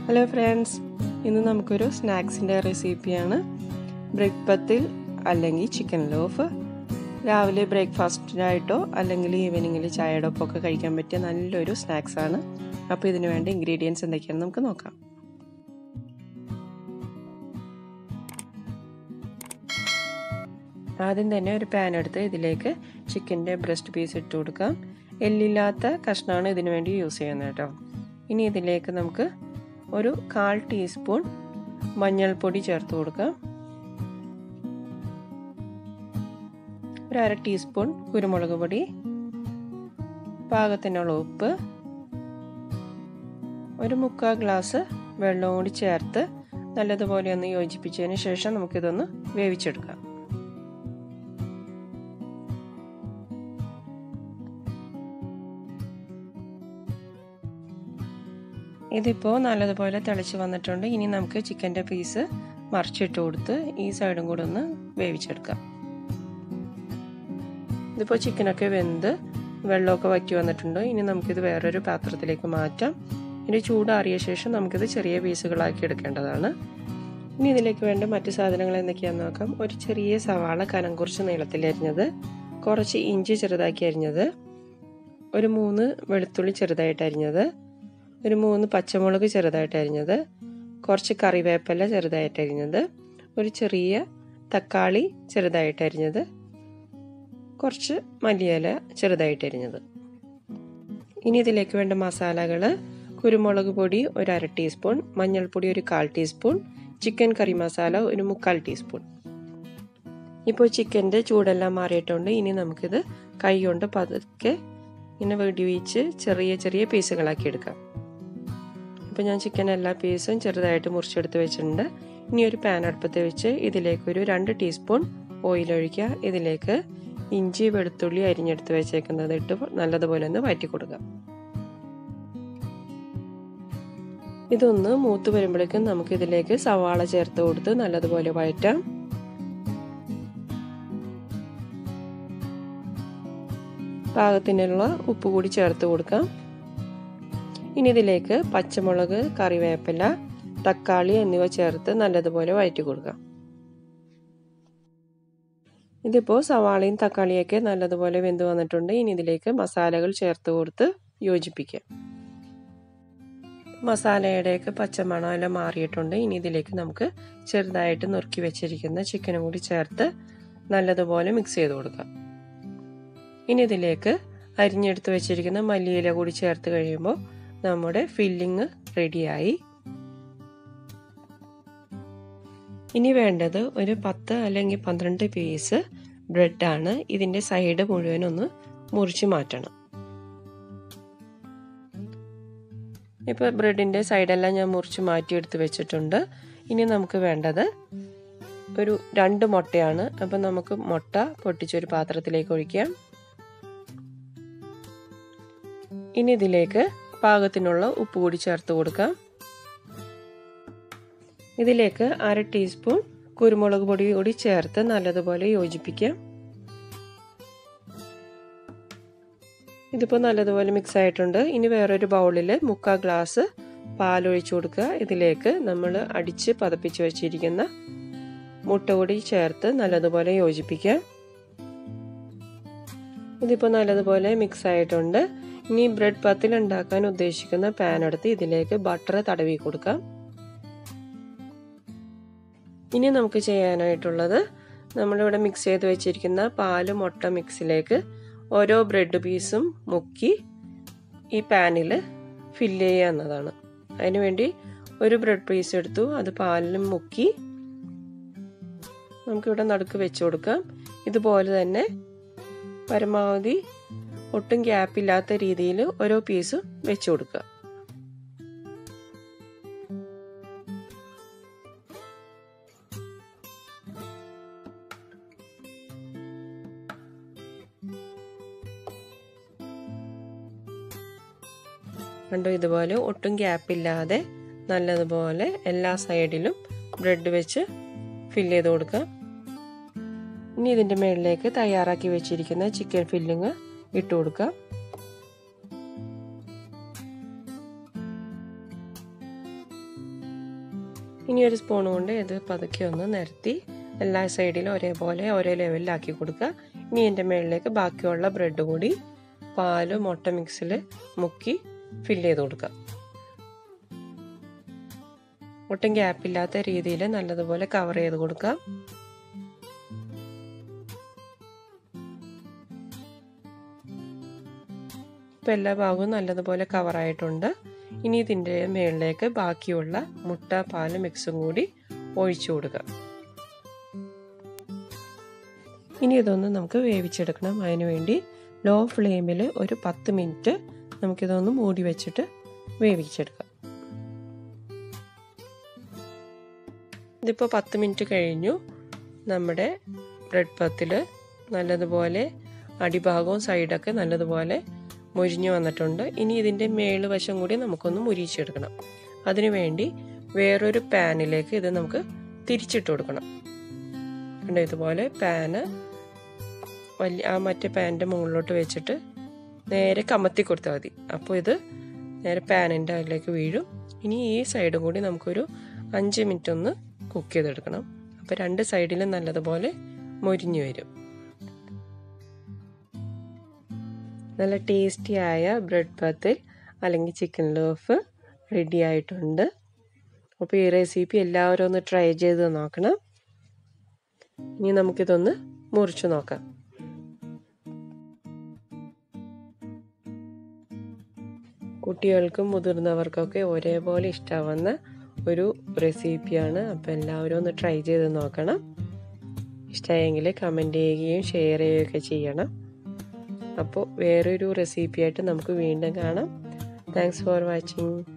hello friends ഇന്ന് നമുക്കൊരു സ്നാക്സിൻ്റെ റെസിപ്പിയാണ് ബ്രെഡ് പത്തിൽ അല്ലെങ്കിൽ ചിക്കൻ ലോഫ് രാവിലെ ബ്രേക്ക്ഫാസ്റ്റിനായിട്ടോ അല്ലെങ്കിൽ ഈവനിങ്ങിൽ ചായയുടെ ഒപ്പമൊക്കെ കഴിക്കാൻ പറ്റിയ നല്ലൊരു സ്നാക്സാണ് അപ്പോൾ ഇതിന് വേണ്ട ഇൻഗ്രീഡിയൻസ് എന്തൊക്കെയാണെന്ന് നമുക്ക് നോക്കാം ആദ്യം തന്നെ ഒരു പാൻ എടുത്ത് ഇതിലേക്ക് ചിക്കൻ്റെ ബ്രസ്റ്റ് പീസ് ഇട്ട് കൊടുക്കാം എല്ലില്ലാത്ത കഷ്ണമാണ് ഇതിനു വേണ്ടി യൂസ് ചെയ്യുന്നത് കേട്ടോ ഇനി ഇതിലേക്ക് നമുക്ക് ഒരു കാൽ ടീസ്പൂൺ മഞ്ഞൾപ്പൊടി ചേർത്ത് കൊടുക്കാം ഒരു അര ടീസ്പൂൺ കുരുമുളക് പൊടി പാകത്തിനുള്ള ഉപ്പ് ഒരു മുക്കാൽ ഗ്ലാസ് വെള്ളവും കൂടി ചേർത്ത് നല്ലതുപോലെ ഒന്ന് യോജിപ്പിച്ചതിന് ശേഷം നമുക്കിതൊന്ന് വേവിച്ചെടുക്കാം ഇതിപ്പോൾ നല്ലതുപോലെ തിളച്ച് വന്നിട്ടുണ്ട് ഇനി നമുക്ക് ചിക്കൻ്റെ പീസ് മറിച്ചിട്ട് കൊടുത്ത് ഈ സൈഡും കൂടെ ഒന്ന് വേവിച്ചെടുക്കാം ഇതിപ്പോൾ ചിക്കനൊക്കെ വെന്ത് വെള്ളമൊക്കെ വറ്റി വന്നിട്ടുണ്ട് ഇനി നമുക്കിത് വേറൊരു പാത്രത്തിലേക്ക് മാറ്റാം ഇനി ചൂടാറിയ ശേഷം നമുക്കിത് ചെറിയ പീസുകളാക്കി എടുക്കേണ്ടതാണ് ഇനി ഇതിലേക്ക് വേണ്ട മറ്റു സാധനങ്ങൾ എന്തൊക്കെയാണെന്ന് നോക്കാം ഒരു ചെറിയ സവാള കനം കുറച്ച് നീളത്തിലരിഞ്ഞത് കുറച്ച് ഇഞ്ചി ചെറുതാക്കി അരിഞ്ഞത് ഒരു മൂന്ന് വെളുത്തുള്ളി ചെറുതായിട്ട് അരിഞ്ഞത് ഒരു മൂന്ന് പച്ചമുളക് ചെറുതായിട്ട് അരിഞ്ഞത് കുറച്ച് കറിവേപ്പില ചെറുതായിട്ട് അരിഞ്ഞത് ഒരു ചെറിയ തക്കാളി ചെറുതായിട്ട് അരിഞ്ഞത് കുറച്ച് മല്ലിയില ചെറുതായിട്ട് അരിഞ്ഞത് ഇനി ഇതിലേക്ക് വേണ്ട മസാലകൾ കുരുമുളക് പൊടി ഒരു അര ടീസ്പൂൺ മഞ്ഞൾപ്പൊടി ഒരു കാൽ ടീസ്പൂൺ ചിക്കൻ കറി മസാല ഒരു മുക്കാൽ ടീസ്പൂൺ ഇപ്പോൾ ചിക്കൻ്റെ ചൂടെല്ലാം മാറിയിട്ടുണ്ട് ഇനി നമുക്കിത് കൈ കൊണ്ട് പതുക്കെ ഇങ്ങനെ വെടിവീച്ച് ചെറിയ ചെറിയ പീസുകളാക്കി എടുക്കാം അപ്പോൾ ഞാൻ ചിക്കൻ എല്ലാ പീസും ചെറുതായിട്ട് മുറിച്ചെടുത്ത് വെച്ചിട്ടുണ്ട് ഇനി ഒരു പാൻ അടുപ്പത്ത് വെച്ച് ഇതിലേക്ക് ഒരു രണ്ട് ടീസ്പൂൺ ഓയിൽ ഒഴിക്കുക ഇതിലേക്ക് ഇഞ്ചി വെളുത്തുള്ളി അരിഞ്ഞെടുത്ത് വെച്ചേക്കുന്നത് ഇട്ട് നല്ലതുപോലെ ഒന്ന് വഴറ്റി കൊടുക്കുക ഇതൊന്ന് മൂത്ത് വരുമ്പോഴേക്കും നമുക്ക് ഇതിലേക്ക് സവാള ചേർത്ത് കൊടുത്ത് നല്ലതുപോലെ വഴറ്റാം പാകത്തിനുള്ള ഉപ്പ് കൂടി ചേർത്ത് കൊടുക്കാം ഇനി ഇതിലേക്ക് പച്ചമുളക് കറിവേപ്പില തക്കാളി എന്നിവ ചേർത്ത് നല്ലതുപോലെ വഴറ്റി കൊടുക്കാം ഇതിപ്പോൾ സവാളയും തക്കാളിയൊക്കെ നല്ലതുപോലെ വെന്ത് വന്നിട്ടുണ്ട് ഇനി ഇതിലേക്ക് മസാലകൾ ചേർത്ത് കൊടുത്ത് യോജിപ്പിക്കാം മസാലയുടെയൊക്കെ പച്ചമണമെല്ലാം മാറിയിട്ടുണ്ട് ഇനി ഇതിലേക്ക് നമുക്ക് ചെറുതായിട്ട് നുറുക്കി വെച്ചിരിക്കുന്ന ചിക്കനും കൂടി ചേർത്ത് നല്ലതുപോലെ മിക്സ് ചെയ്ത് കൊടുക്കാം ഇനി ഇതിലേക്ക് അരിഞ്ഞെടുത്ത് വെച്ചിരിക്കുന്ന മല്ലിയില കൂടി ചേർത്ത് കഴിയുമ്പോൾ നമ്മുടെ ഫില്ലിങ് റെഡിയായി ഇനി വേണ്ടത് ഒരു പത്ത് അല്ലെങ്കിൽ പന്ത്രണ്ട് പീസ് ബ്രെഡാണ് ഇതിൻ്റെ സൈഡ് മുഴുവനൊന്ന് മുറിച്ച് മാറ്റണം ഇപ്പോൾ ബ്രെഡിൻ്റെ സൈഡെല്ലാം ഞാൻ മുറിച്ച് മാറ്റിയെടുത്ത് വെച്ചിട്ടുണ്ട് ഇനി നമുക്ക് വേണ്ടത് ഒരു രണ്ട് മുട്ടയാണ് അപ്പം നമുക്ക് മുട്ട പൊട്ടിച്ചൊരു പാത്രത്തിലേക്ക് ഒഴിക്കാം ഇനി ഇതിലേക്ക് പാകത്തിനുള്ള ഉപ്പ് കൂടി ചേർത്ത് കൊടുക്കാം ഇതിലേക്ക് അര ടീസ്പൂൺ കുരുമുളക് പൊടി കൂടി ചേർത്ത് നല്ലതുപോലെ യോജിപ്പിക്കാം ഇതിപ്പോൾ നല്ലതുപോലെ മിക്സ് ആയിട്ടുണ്ട് ഇനി വേറൊരു ബൗളിൽ മുക്കാൽ ഗ്ലാസ് പാലൊഴിച്ചു കൊടുക്കുക ഇതിലേക്ക് നമ്മൾ അടിച്ച് പതപ്പിച്ച് വെച്ചിരിക്കുന്ന മുട്ട കൂടി ചേർത്ത് നല്ലതുപോലെ യോജിപ്പിക്കാം ഇതിപ്പോൾ നല്ലതുപോലെ മിക്സ് ആയിട്ടുണ്ട് ഇനി ബ്രെഡ് പത്തിൽ ഉണ്ടാക്കാൻ ഉദ്ദേശിക്കുന്ന പാൻ എടുത്ത് ഇതിലേക്ക് ബട്ടർ തടവി കൊടുക്കാം ഇനി നമുക്ക് ചെയ്യാനായിട്ടുള്ളത് നമ്മളിവിടെ മിക്സ് ചെയ്ത് വെച്ചിരിക്കുന്ന പാല് മുട്ട മിക്സിലേക്ക് ഓരോ ബ്രെഡ് പീസും മുക്കി ഈ പാനിൽ ഫില്ല് ചെയ്യുക എന്നതാണ് അതിനുവേണ്ടി ഒരു ബ്രെഡ് പീസ് എടുത്തു അത് പാലിലും മുക്കി നമുക്കിവിടെ നടുക്ക് വെച്ച് കൊടുക്കാം ഇതുപോലെ തന്നെ പരമാവധി ഒട്ടും ഗ്യാപ്പില്ലാത്ത രീതിയിൽ ഓരോ പീസും വെച്ച് കൊടുക്കുക കണ്ടോ ഇതുപോലെ ഒട്ടും ഗ്യാപ്പില്ലാതെ നല്ലതുപോലെ എല്ലാ സൈഡിലും ബ്രെഡ് വെച്ച് ഫില്ല് ചെയ്ത് കൊടുക്കാം ഇനി ഇതിൻ്റെ മുകളിലേക്ക് തയ്യാറാക്കി വെച്ചിരിക്കുന്ന ചിക്കൻ ഫില്ലിങ് ഇട്ട് കൊടുക്കാം ഇനി ഒരു സ്പൂൺ കൊണ്ട് ഇത് പതുക്കെ ഒന്ന് നിരത്തി എല്ലാ സൈഡിലും ഒരേപോലെ ഒരേ ലെവലിലാക്കി കൊടുക്കുക ഇനി എൻ്റെ മുകളിലേക്ക് ബാക്കിയുള്ള ബ്രെഡ് കൂടി പാല് മുട്ട മിക്സിൽ മുക്കി ഫില്ല് ചെയ്ത് കൊടുക്കുക ഒട്ടും ഗ്യാപ്പില്ലാത്ത രീതിയിൽ നല്ലതുപോലെ കവർ ചെയ്ത് കൊടുക്കുക ഇപ്പം എല്ലാ ഭാഗവും നല്ലതുപോലെ കവറായിട്ടുണ്ട് ഇനി ഇതിൻ്റെ മുകളിലേക്ക് ബാക്കിയുള്ള മുട്ട പാല് മിക്സും കൂടി ഒഴിച്ചു കൊടുക്കുക ഇനി ഇതൊന്ന് നമുക്ക് വേവിച്ചെടുക്കണം അതിന് വേണ്ടി ലോ ഫ്ലെയിമിൽ ഒരു പത്ത് മിനിറ്റ് നമുക്കിതൊന്ന് മൂടി വെച്ചിട്ട് വേവിച്ചെടുക്കാം ഇതിപ്പോൾ പത്ത് മിനിറ്റ് കഴിഞ്ഞു നമ്മുടെ ബ്രെഡ് പത്തിൽ നല്ലതുപോലെ അടിഭാഗവും സൈഡൊക്കെ നല്ലതുപോലെ മുരിഞ്ഞു വന്നിട്ടുണ്ട് ഇനി ഇതിൻ്റെ മേളുവശം കൂടി നമുക്കൊന്ന് മുരിച്ചെടുക്കണം അതിനുവേണ്ടി വേറൊരു പാനിലേക്ക് ഇത് നമുക്ക് തിരിച്ചിട്ട് കൊടുക്കണം കണ്ടോ ഇതുപോലെ പാന് വലിയ ആ മറ്റേ പാനിൻ്റെ മുകളിലോട്ട് വെച്ചിട്ട് നേരെ കമത്തി കൊടുത്താൽ മതി അപ്പോൾ ഇത് നേരെ പാനിൻ്റെ അതിലേക്ക് വീഴും ഇനി ഈ സൈഡും കൂടി നമുക്കൊരു അഞ്ച് മിനിറ്റ് ഒന്ന് കുക്ക് ചെയ്തെടുക്കണം അപ്പോൾ രണ്ട് സൈഡിലും നല്ലതുപോലെ മൊരിഞ്ഞു വരും നല്ല ടേസ്റ്റിയായ ബ്രെഡ് പത്തിൽ അല്ലെങ്കിൽ ചിക്കൻ ലോഫ് റെഡി ആയിട്ടുണ്ട് അപ്പോൾ ഈ റെസിപ്പി എല്ലാവരും ഒന്ന് ട്രൈ ചെയ്ത് നോക്കണം ഇനി നമുക്കിതൊന്ന് മുറിച്ചു നോക്കാം കുട്ടികൾക്കും മുതിർന്നവർക്കൊക്കെ ഒരേപോലെ ഇഷ്ടമാവുന്ന ഒരു റെസിപ്പിയാണ് അപ്പോൾ എല്ലാവരും ഒന്ന് ട്രൈ ചെയ്ത് നോക്കണം ഇഷ്ടമായെങ്കിൽ കമൻറ്റ് ചെയ്യുകയും ഷെയർ ചെയ്യുകയൊക്കെ ചെയ്യണം അപ്പോൾ വേറൊരു റെസിപ്പിയായിട്ട് നമുക്ക് വീണ്ടും കാണാം താങ്ക്സ് ഫോർ വാച്ചിങ്